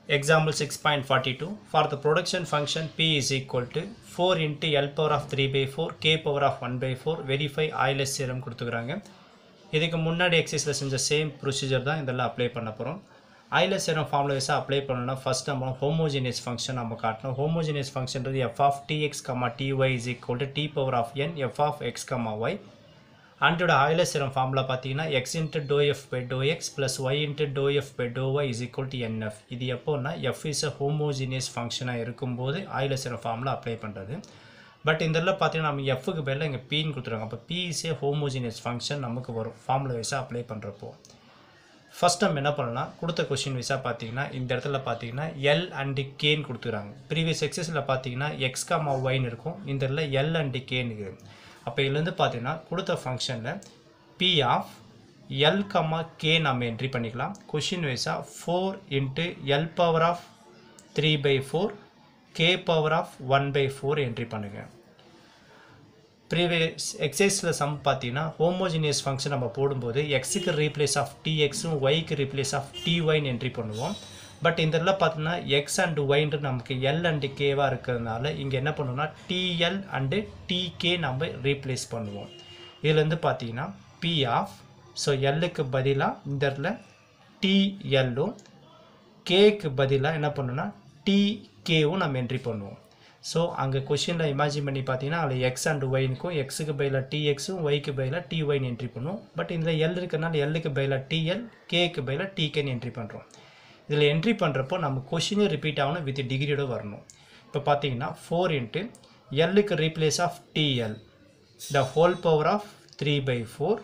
Example 6.42 For the production function P is equal to 4 into L power of 3 by 4 K power of 1 by 4 verify Euler's theorem கொடுத்துக்கிறாங்க இதுக்கு முன்னாடி எக்ஸசைஸில் செஞ்ச same procedure தான் இதெல்லாம் apply பண்ண போகிறோம் ஐலஸ் சேரம் ஃபார்முலா வைஸாக அப்ளை பண்ணணும்னா ஃபஸ்ட் நம்ம ஹோமோஜினியஸ் ஃபங்க்ஷன் நம்ம காட்டணும் ஹோமோஜினியஸ் ஃபங்க்ஷன்றது f of d x comma d y is equal to t power of n f of x comma y அண்டோட ஆயிலஸ் சேரம் ஃபார்முலா பார்த்தீங்கன்னா x into doe f by doe x plus y into doe f by doe y is equal to n f இது எப்போன்னா f is a homogeneous ஃபங்க்ஷனாக இருக்கும்போது Euler's theorem formula apply பண்ணுறது but இந்த இதில் பார்த்தீங்கன்னா நம்ம எஃப்க்கு பதிலாக இங்கே பின்னு கொடுத்துருவாங்க அப்போ p is a homogeneous function நமக்கு வரும் ஃபார்முலா வைஸாக அப்ளை பண்ணுறப்போ ஃபஸ்ட் நம்ம என்ன பண்ணலாம் கொடுத்த கொஷின் வைஸாக பார்த்தீங்கன்னா இந்த இடத்துல பார்த்தீங்கன்னா எல் அண்டு கேன்னு கொடுத்துறாங்க ப்ரீவியஸ் எக்ஸஸில் பார்த்தீங்கன்னா எக்ஸ் காமா ஒய்னு இருக்கும் இந்த இடத்துல எல் அண்டு கேன்னு இருக்குது அப்போ இதுலேருந்து பார்த்தீங்கன்னா கொடுத்த ஃபங்க்ஷனில் p of l comma k நம்ம என்ட்ரி பண்ணிக்கலாம் கொஷின் வைஸாக four into L power of three by four K power of one by four entry பண்ணுங்கள் ப்ரீவியஸ் எக்ஸைஸில் சம் பார்த்தீங்கன்னா ஹோமோஜினியஸ் ஃபங்க்ஷன் நம்ம போடும்போது எக்ஸுக்கு ரீப்ளேஸ் ஆஃப் டிஎக்ஸும் ஒய்க்கு ரீப்ளேஸ் ஆஃப் டிஒய்னு என்ட்ரி பண்ணுவோம் பட் இந்த இதில் பார்த்தீங்கன்னா எக்ஸ் அண்ட் ஒய்ன்ற நமக்கு எல் அண்டு கேவாக இருக்கிறதுனால இங்கே என்ன பண்ணுவோம்னா டிஎல் அண்டு டிகே நம்ம ரீப்ளேஸ் பண்ணுவோம் இதுலேருந்து பார்த்தீங்கன்னா பி ஆஃப் ஸோ எல்லுக்கு பதிலாக இந்த இடத்துல டிஎல்லும் கேக்கு பதிலாக என்ன பண்ணணும்னா டிகேவும் நம்ம என்ட்ரி பண்ணுவோம் ஸோ அங்கே கொஷினில் இமேஜின் பண்ணி பார்த்தீங்கன்னா அதில் எக்ஸ் அண்ட் ஒய்னுக்கும் எக்ஸுக்கு பதிலாக டிஎக்ஸும் ஒய்க்கு பதிலாக டிஒய்னு என்ட்ரி பண்ணுவோம் பட் இதில் எல் இருக்கிறனால எல்லுக்கு பதிலாக டிஎல் கேக்கு பதிலாக டிகேன்னு என்ட்ரி பண்ணுறோம் இதில் என்ட்ரி பண்ணுறப்போ நம்ம கொஷினும் ரிப்பீட் ஆகணும் வித் டிகிரியோட வரணும் இப்போ பார்த்தீங்கன்னா ஃபோர் இன்ட்டு எல்லுக்கு replace of d l the whole power of three by four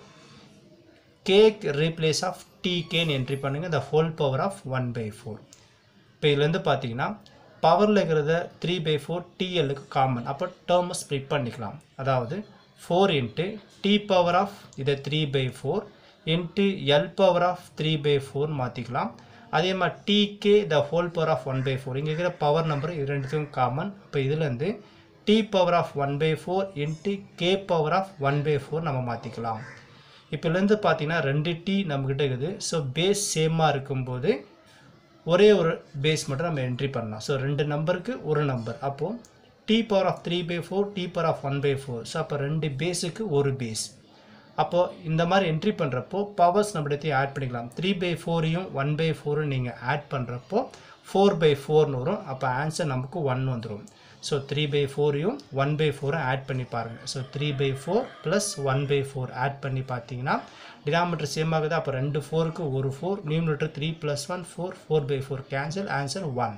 கேக் ரீப்ளேஸ் ஆஃப் டிகேன்னு என்ட்ரி பண்ணுங்கள் the whole power of one by four இப்போ இதுலேருந்து பார்த்தீங்கன்னா பவரில் இருக்கிறத த்ரீ பை ஃபோர் டிஎல்லுக்கு காமன் அப்போ டேர்மை ஸ்ப்ளிட் பண்ணிக்கலாம் அதாவது four into t power of இதை three by four into L power of three by four மாற்றிக்கலாம் அதே மாதிரி d k the whole power of one by four இங்கே இருக்கிற பவர் நம்பர் இது ரெண்டுத்துக்கும் காமன் இப்போ இதுலேருந்து t power of one by four into K power of one by four நம்ம மாற்றிக்கலாம் இப்போலேருந்து பார்த்தீங்கன்னா ரெண்டு டி நம்மக்கிட்ட இருக்குது ஸோ பேஸ் சேமாக இருக்கும்போது ஒரே ஒரு பேஸ் மட்டும் நம்ம என்ட்ரி பண்ணலாம் ஸோ ரெண்டு நம்பருக்கு ஒரு நம்பர் அப்போது t power of three by four t power of one by four so அப்போ ரெண்டு பேஸுக்கு ஒரு பேஸ் அப்போது இந்த மாதிரி என்ட்ரி பண்ணுறப்போ பவர்ஸ் நம்மளுக்கு ஆட் பண்ணிக்கலாம் த்ரீ பை ஃபோரையும் ஒன் பை ஃபோரும் நீங்கள் ஆட் பண்ணுறப்போ ஃபோர் பை ஃபோர்னு வரும் அப்போ ஆன்சர் நமக்கு ஒன் வந்துடும் ஸோ த்ரீ பை ஃபோரையும் ஒன் பை ஃபோரும் ஆட் பண்ணி பாருங்கள் so three by four plus one by four add பண்ணி பார்த்தீங்கன்னா டினாமினேட்டர் சேம் ஆகுது அப்போ ரெண்டு ஃபோருக்கு ஒரு four numerator three plus one four four by four cancel answer one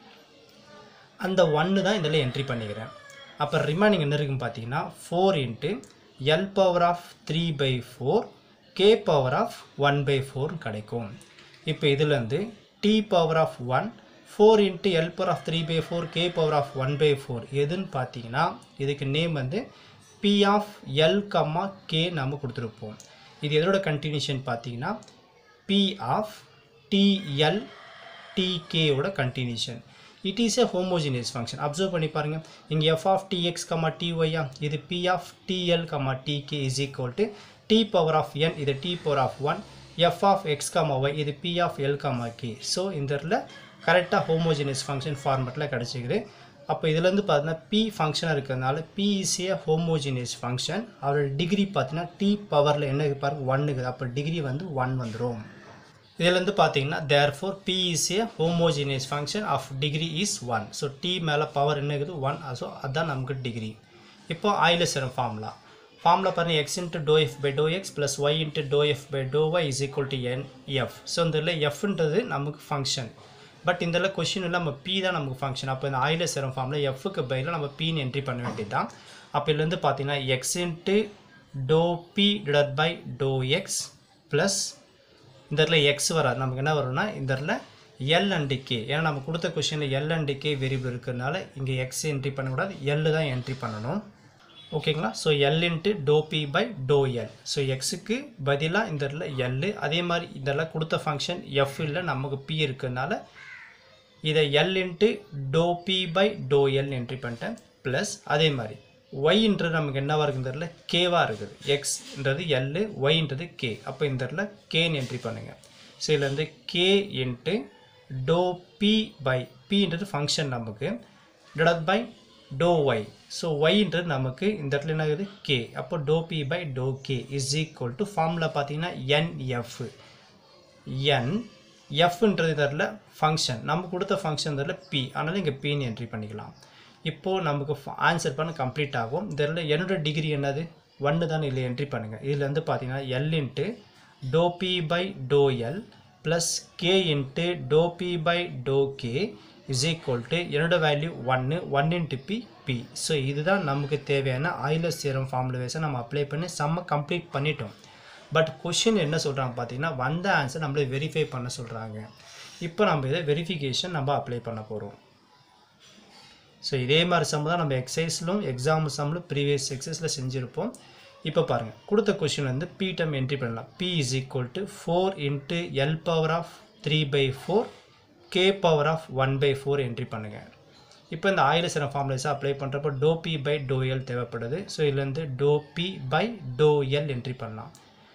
அந்த ஒன்று தான் இதில் என்ட்ரி பண்ணிக்கிறேன் அப்போ ரிமைனிங் என்ன இருக்குன்னு பார்த்தீங்கன்னா four into L power of three by four K power of one by four கிடைக்கும் இப்போ இதுலேருந்து t power of one four into L power of three by four K power of one by four எதுன்னு பார்த்தீங்கன்னா இதுக்கு name வந்து p of l comma k நம்ம கொடுத்துருப்போம் இது எதோட கண்டினியூஷன் பார்த்தீங்கன்னா பி ஆஃப் டிஎல் டிகேவோட continuation it is a homogeneous function observe பண்ணி பாருங்கள் இங்கே எஃப் ஆஃப் டிஎக்ஸ் கமா டிஒய்யா இது p of d l comma d k is equal to t power of n இது t power of one f of x comma y இது p of l comma k so இந்த இடத்துல கரெக்டாக homogeneous function ஃபார்மெட்டில் கிடச்சிக்குது அப்போ இதுலேருந்து பார்த்தீங்கன்னா பி ஃபங்க்ஷனாக இருக்கிறதுனால p is a homogeneous function அதோட டிகிரி பார்த்தீங்கன்னா டி பவரில் என்ன பாருங்க ஒன்னுக்கு அப்போ டிகிரி வந்து ஒன் வந்துடும் இதுலேருந்து பார்த்தீங்கன்னா therefore p is a homogeneous function of degree is one so t மேலே பவர் என்ன இருக்குது ஒன் ஸோ அதுதான் நமக்கு டிகிரி இப்போ ஆயில செரம் ஃபார்முலா ஃபார்முலா பாருங்கள் x into doe f by doe x plus y into doe f by doe y is equal to n f so இந்த இதில் எஃப்ன்றது நமக்கு ஃபங்க்ஷன் பட் இந்த இதில் கொஷின் இல்லை நம்ம பி தான் நமக்கு ஃபங்க்ஷன் அப்போ இந்த ஆயில செரம் ஃபார்மில் எஃப்க்கு பதிலாக நம்ம பின்னு என்ட்ரி பண்ண வேண்டியது தான் அப்போ இதுலேருந்து பார்த்தீங்கன்னா x into doe p divide by doe x plus இந்த இடத்துல எக்ஸ் வராது நமக்கு என்ன வரும்னா இந்த இடத்துல எல் அண்டு கே ஏன்னா நம்ம கொடுத்த கொஷினில் எல் அண்டு கே வேரியபிள் இருக்கிறதுனால இங்கே எக்ஸ் என்ட்ரி பண்ணக்கூடாது எல் தான் என்ட்ரி பண்ணணும் ஓகேங்களா so L into doe B by doe l so எக்ஸுக்கு பதிலாக இந்த இடத்துல எல் அதே மாதிரி இந்த இடத்துல கொடுத்த ஃபங்க்ஷன் எஃப் இல்லை நமக்கு பி இருக்கிறதுனால இதை l into doe B by doe l entry பண்ணிட்டேன் ப்ளஸ் அதே மாதிரி ஒய்ன்றது நமக்கு என்னவாக இருக்குது தெரியல கேவாக இருக்குது எக்ஸ்ன்றது எல்லு ஒய்ன்றது கே அப்போ இந்த இடத்துல கேன்னு என்ட்ரி பண்ணுங்கள் ஸோ இதுலேருந்து K into doe B by பின்றது ஃபங்க்ஷன் நமக்கு divide by doe y so ஒய்ன்றது நமக்கு இந்த இடத்துல என்ன ஆகுது கே அப்போ doe B by doe K is equal to formula பார்த்தீங்கன்னா என்எஃப் என் எஃப்ன்றது இதில் ஃபங்க்ஷன் நம்ம கொடுத்த ஃபங்க்ஷன் இதில் பி அதனால் இங்கே பின்னு என்ட்ரி பண்ணிக்கலாம் இப்போது நமக்கு ஆன்சர் பண்ண கம்ப்ளீட் ஆகும் இதில் என்னோட டிகிரி என்னது ஒன்று தான் இதில் என்ட்ரி பண்ணுங்கள் இதில் வந்து பார்த்தீங்கன்னா L into doe B by doe L plus K into doe B by doe K is equal to என்னோட வேல்யூ ஒன்று one into p p so இதுதான் நமக்கு தேவையான ஆயிலர் சீரம் ஃபார்முலேஷன் நம்ம அப்ளை பண்ணி செம்ம கம்ப்ளீட் பண்ணிட்டோம் பட் கொஷின் என்ன சொல்கிறாங்க பார்த்தீங்கன்னா வந்த ஆன்சர் நம்மளை வெரிஃபை பண்ண சொல்கிறாங்க இப்போ நம்ம இதை வெரிஃபிகேஷன் நம்ம அப்ளை பண்ண போகிறோம் ஸோ இதே மாதிரி சம் தான் நம்ம எக்ஸசைஸ்லும் எக்ஸாம் சம்மில் ப்ரீவியஸ் எக்ஸசைஸில் செஞ்சுருப்போம் இப்போ பாருங்கள் கொடுத்த கொஷின் வந்து பி டம் என்ட்ரி பண்ணலாம் p is equal to four into L power of three by four K power of one by four entry பண்ணுங்கள் இப்போ இந்த ஆயில சில ஃபார்முலேஸாக அப்ளை பண்ணுறப்போ doe B by doe l தேவைப்படுது ஸோ இதுலேருந்து doe B by doe l entry பண்ணலாம்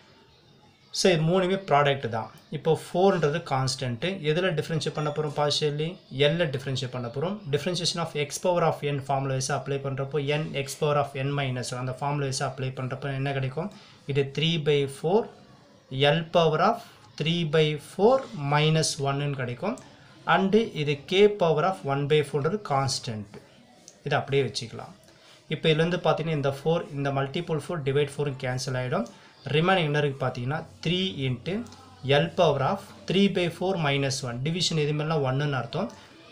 so இது மூணுமே ப்ராடக்ட் தான் இப்போ ஃபோர்ன்றது கான்ஸ்டன்ட்டு எதில் டிஃப்ரென்ஷியேட் பண்ண போகிறோம் பார்ஷியலி எல்ல டிஃப்ரென்ஷியேட் பண்ண போகிறோம் differentiation of x power of n ஃபார்முலேஸாக அப்ளை பண்ணுறப்போ n x power of n minus அந்த ஃபார்முலேஸாக அப்ளை பண்ணுறப்போ என்ன கிடைக்கும் இது three by four l power of three by four minus ஒன்னு கிடைக்கும் அண்டு இது k power of one by ஃபோர்ன்றது கான்ஸ்டன்ட் இதை அப்படியே வச்சுக்கலாம் இப்போ இதுலேருந்து பார்த்தீங்கன்னா இந்த ஃபோர் இந்த மல்டிபிள் ஃபோர் டிவைட் ஃபோரும் கேன்சல் ஆகிடும் ரிமைனிங் என்ன இருக்குது பார்த்தீங்கன்னா three into L power of three by four minus one division எதுமாரிலாம் ஒன்றுன்னு அர்த்தம்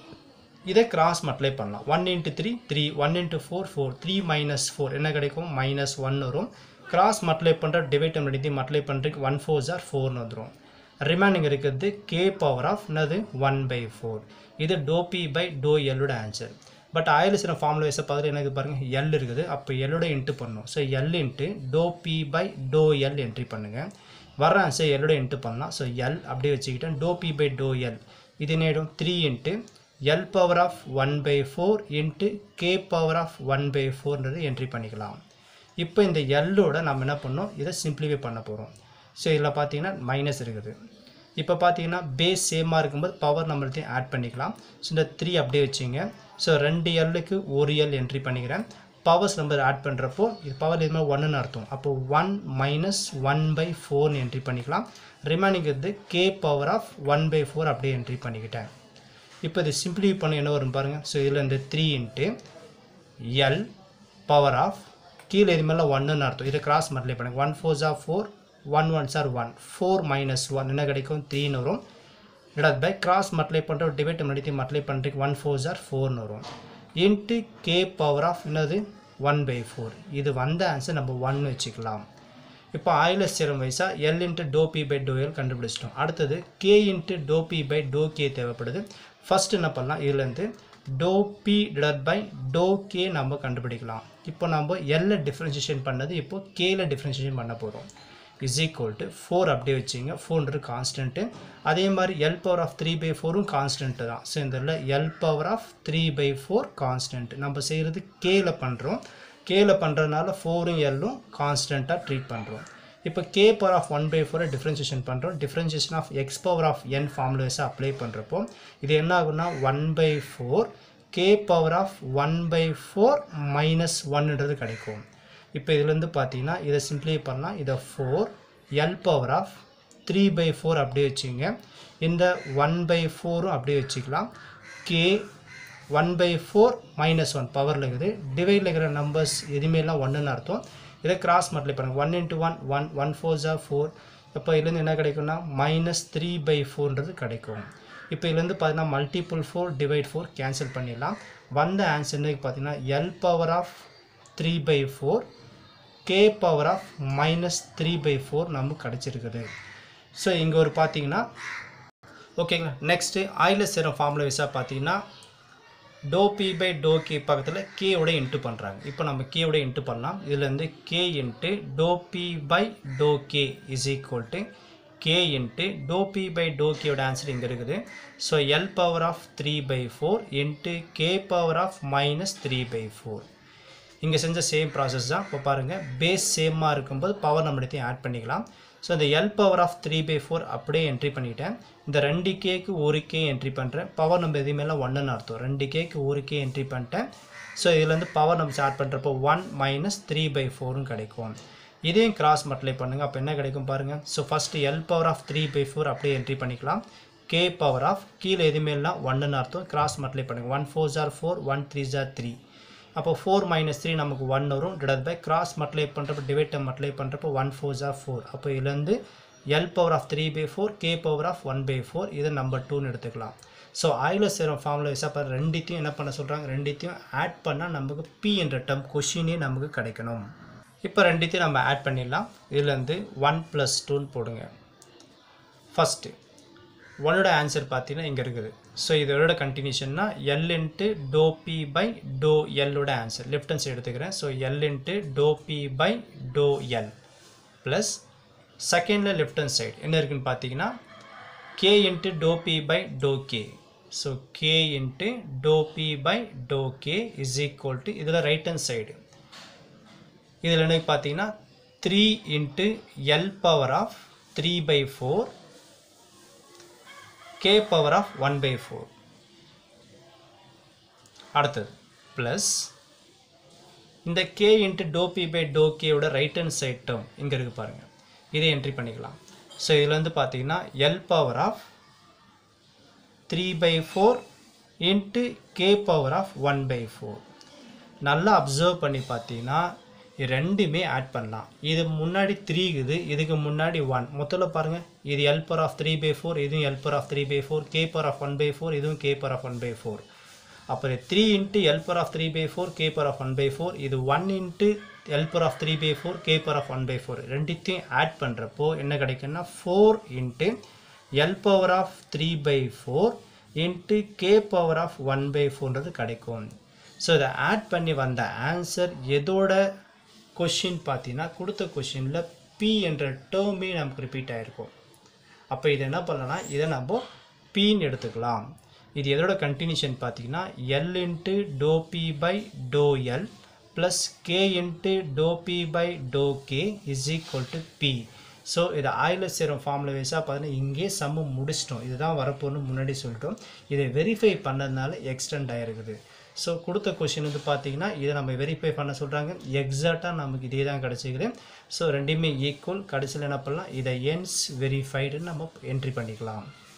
இதை கிராஸ் மல்டிப்ளை பண்ணலாம் one into three three one into four four three minus four என்ன கிடைக்கும் மைனஸ் ஒன் வரும் கிராஸ் மல்டிப்ளை பண்ணுற டிவைட் பண்ணி மல்டிப்ளை பண்ணுறதுக்கு ஒன் ஃபோர் ஜார் ஃபோர்னு வந்துடும் ரிமைனிங் இருக்கிறது கே பவர் ஆஃப் என்னது ஒன் பை ஃபோர் இது டோ பி பை டோ எல்லோட ஆன்சர் பட் ஆயில்ஸின ஃபார்முலா வைஸை பார்த்துட்டு எனக்கு பாருங்கள் எல் இருக்குது அப்போ எல்லோட இன்ட்டு பண்ணும் so L into doe B by doe l entry பண்ணுங்கள் வர ஆன்சர் எல்லோட இன்ட்டு பண்ணலாம் ஸோ எல் அப்படியே வச்சுக்கிட்டேன் doe B by doe l இது நேடும் three into L power of one by four into K power of one by ஃபோர்ன்றது entry பண்ணிக்கலாம் இப்போ இந்த எல்லோட நம்ம என்ன பண்ணோம் இதை சிம்பிளிஃபை பண்ண போகிறோம் ஸோ இதில் பார்த்தீங்கன்னா மைனஸ் இருக்குது இப்போ பார்த்தீங்கன்னா பேஸ் சேமாக இருக்கும்போது பவர் நம்மள்த்தையும் ஆட் பண்ணிக்கலாம் ஸோ இந்த த்ரீ அப்படியே வச்சுங்க ஸோ ரெண்டு எல்லுக்கு ஒரு எல் என்ட்ரி பண்ணிக்கிறேன் பவர்ஸ் நம்பர் ஆட் பண்ணுறப்போ இது பவர் இது மாதிரி ஒன்றுன்னு அர்த்தம் அப்போ ஒன் மைனஸ் ஒன் பை ஃபோர்னு என்ட்ரி பண்ணிக்கலாம் ரிமைனிங் இது k power of one by four அப்படியே என்ட்ரி பண்ணிக்கிட்டேன் இப்போ இது சிம்பிளிஃபை பண்ண என்ன வரும் பாருங்கள் ஸோ இதில் இந்த three into L power of கீழே இது மேலே ஒன்றுன்னு அர்த்தம் இதை கிராஸ் மல்டிப்ளை பண்ணுங்க ஒன் ஃபோர் ஜா ஃபோர் ஒன் ஒன் சார் ஒன் ஃபோர் மைனஸ் ஒன் என்ன கிடைக்கும் த்ரீன்னு வரும் இடாது பை கிராஸ் மல்டிப்ளை பண்ணுற டிவைட் மல்டித்தி மல்டிப்ளை பண்ணுறதுக்கு ஒன் ஃபோர் ஜார் ஃபோர்னு வரும் இன்ட்டு கே பவர் ஆஃப் என்னது ஒன் பை ஃபோர் இது வந்த ஆன்சர் நம்ம ஒன்னு வச்சுக்கலாம் இப்போ ஆயிலஸ் சேரம் வைஸாக l into doe B by doe l கண்டுபிடிச்சிட்டோம் அடுத்தது k into doe B by doe k தேவைப்படுது ஃபர்ஸ்ட் என்ன பண்ணலாம் இதுலேருந்து doe p divide by doe k நம்ம கண்டுபிடிக்கலாம் இப்போ நம்ம எல்ல டிஃப்ரென்ஷியேஷன் பண்ணது இப்போ கேல டிஃப்ரென்ஷியேஷன் பண்ண போகிறோம் இஸ் ஈக்குவல் டு ஃபோர் அப்படியே வச்சுங்க ஃபோர்ன்றது கான்ஸ்டன்ட்டு அதே மாதிரி l power of three by ஃபோரும் கான்ஸ்டன்ட்டு தான் ஸோ இந்த L power of three by four constant நம்ம செய்கிறது கேல பண்ணுறோம் கேல பண்ணுறதுனால ஃபோரும் எல்லும் கான்ஸ்டண்ட்டாக ட்ரீட் பண்ணுறோம் இப்போ k power of one by ஃபோரை டிஃப்ரென்ஷியேஷன் பண்ணுறோம் differentiation of x power of n ஃபார்முலேஸாக அப்ளை பண்ணுறப்போ இது என்ன ஆகும்னா one by four K power of one by four minus ஒன்ன்றது கிடைக்கும் இப்போ இதுலேருந்து பார்த்தீங்கன்னா இதை சிம்ப்ளிஃபை பண்ணலாம் இதை four l power of three by four அப்படியே வச்சுங்க இந்த ஒன் பை ஃபோரும் அப்படியே வச்சுக்கலாம் k one by four minus one பவரில் இருக்குது டிவைடில் இருக்கிற நம்பர்ஸ் எதுவுமேலாம் ஒன்றுன்னு அர்த்தம் இதை கிராஸ் மல்டிப்ளை பண்ணுங்கள் one into one one one four ஜா ஃபோர் இப்போ இதுலேருந்து என்ன கிடைக்கும்னா மைனஸ் த்ரீ பை ஃபோர்ன்றது கிடைக்கும் இப்போ இதுலேருந்து பார்த்தீங்கன்னா multiple four divide four cancel பண்ணிடலாம் வந்த ஆன்சர் என்னக்கு பார்த்தீங்கன்னா L power of three by four K power of minus three by four நமக்கு கிடச்சிருக்குது ஸோ இங்கே ஒரு பார்த்தீங்கன்னா ஓகேங்களா நெக்ஸ்ட்டு ஆயிலஸ் சேரம் ஃபார்முலா வைஸாக பார்த்தீங்கன்னா doe B by doe k பக்கத்தில் கேயோட இன்ட்டு பண்ணுறாங்க இப்போ நம்ம கேயோட இன்ட்டு பண்ணலாம் இதுலேருந்து K into doe B by doe K is equal to K into doe B by doe கேயோட ஆன்சர் இங்கே இருக்குது so L power of three by four into K power of minus three by four இங்கே செஞ்ச same process தான் இப்போ பாருங்கள் base சேமாக இருக்கும்போது பவர் நம்மளுத்தையும் ஆட் பண்ணிக்கலாம் ஸோ இந்த L power of three by four அப்படியே என்ட்ரி பண்ணிட்டேன் இந்த ரெண்டு கேக்கு ஒரு கே என்ட்ரி பண்ணுறேன் பவர் நம்ம எதுவுமேலாம் ஒன்றுன்னு அர்த்தம் ரெண்டு கேக்கு ஒரு கே என்ட்ரி பண்ணிட்டேன் ஸோ இதுலேருந்து பவர் நம்ம ஸ்டார்ட் பண்ணுறப்போ ஒன் மைனஸ் த்ரீ பை ஃபோரும் கிடைக்கும் இதையும் கிராஸ் மல்டிப்ளை பண்ணுங்கள் அப்போ என்ன கிடைக்கும் பாருங்கள் so first L power of three by four அப்படியே என்ட்ரி பண்ணிக்கலாம் கே பவர் ஆஃப் கீழே எதுவுமே இல்லை ஒன்றுன்னு அர்த்தம் கிராஸ் மல்டிப்ளை பண்ணுங்கள் ஒன் ஃபோர் ஜார் ஃபோர் ஒன் த்ரீ ஜார் த்ரீ அப்போ ஃபோர் மைனஸ் த்ரீ நமக்கு ஒன் வரும் டிவைட் பை கிராஸ் மல்டிப்ளை பண்ணுறப்போ டிவைட்டை மல்டிப்ளை பண்ணுறப்போ ஒன் ஃபோர் ஜார் ஃபோர் அப்போ இதுலேருந்து L power of three by four K power of one by four இதை நம்பர் டூன்னு எடுத்துக்கலாம் ஸோ ஆயிலர் சேரம் ஃபார்முலா வைஸாக பாரு ரெண்டுத்தையும் என்ன பண்ண சொல்கிறாங்க ரெண்டுத்தையும் ஆட் பண்ணால் நமக்கு பி என்ற டேர்ம் கொஷினே நமக்கு கிடைக்கணும் இப்போ ரெண்டுத்தையும் நம்ம ஆட் பண்ணிடலாம் இதுலேருந்து ஒன் ப்ளஸ் டூன்னு போடுங்க ஃபஸ்ட்டு ஒன்னோட ஆன்சர் பார்த்தீங்கன்னா இங்கே இருக்குது ஸோ இதோட கண்டினியூஷன்னா L into doe B by doe எல்லோட ஆன்சர் லெஃப்ட் ஹேண்ட் சைடு எடுத்துக்கிறேன் so L into doe B by doe L plus செகண்டில் லெஃப்ட் ஹேண்ட் சைடு என்ன இருக்குன்னு பார்த்தீங்கன்னா K into doe B by doe K so K into doe B by doe K is equal to இதில் right hand side இதில் என்ன பார்த்தீங்கன்னா three into L power of three by four K power of one by four அடுத்தது plus இந்த K into doe B by doe கேவோட right hand side term இங்கே இருக்குது பாருங்கள் இதை என்ட்ரி பண்ணிக்கலாம் ஸோ இதில் வந்து பார்த்தீங்கன்னா L power of three by four into K power of one by four நல்லா அப்சர்வ் பண்ணி பார்த்தீங்கன்னா இது ரெண்டுமே ஆட் பண்ணலாம் இது முன்னாடி த்ரீ இருக்குது இதுக்கு முன்னாடி ஒன் மொத்தத்தில் பாருங்கள் இது L power of three by four இதுவும் L power of three by four K power of one by four இதுவும் K power of one by four அப்புறம் three into L power of three by four K power of one by four இது one into L power of three by four K power of one by four ரெண்டுத்தையும் add பண்ணுறப்போ என்ன கிடைக்குன்னா four into L power of three by four into K power of one by ஃபோர்ன்றது கிடைக்கும் so இதை add பண்ணி வந்த answer எதோட கொஷின் பார்த்தீங்கன்னா கொடுத்த கொஷினில் பி என்ற டேர்மே நமக்கு ரிப்பீட் ஆகிருக்கும் அப்போ இது என்ன பண்ணலாம்னா இதை நம்ம பின்னு எடுத்துக்கலாம் இது எதோட கண்டினியூஷன் பார்த்தீங்கன்னா L into doe B by doe L plus K into doe B by doe K is equal to P so இதை ஆயிலர் சேரும் ஃபார்முலா வைஸாக பார்த்தீங்கன்னா இங்கே சம்மு முடிச்சிட்டோம் இதுதான் வரப்போன்னு முன்னாடி சொல்லிட்டோம் இதை வெரிஃபை பண்ணதுனால எக்ஸ்டெண்ட் ஆகிருக்குது ஸோ கொடுத்த கொஷின் வந்து பார்த்தீங்கன்னா இதை நம்ம வெரிஃபை பண்ண சொல்கிறாங்க எக்ஸாக்டாக நமக்கு இதே தான் கிடச்சிக்குது ஸோ ரெண்டுமே ஈக்குவல் கடைசியில் என்ன பண்ணலாம் இதை என்ஸ் வெரிஃபைடுன்னு நம்ம என்ட்ரி பண்ணிக்கலாம்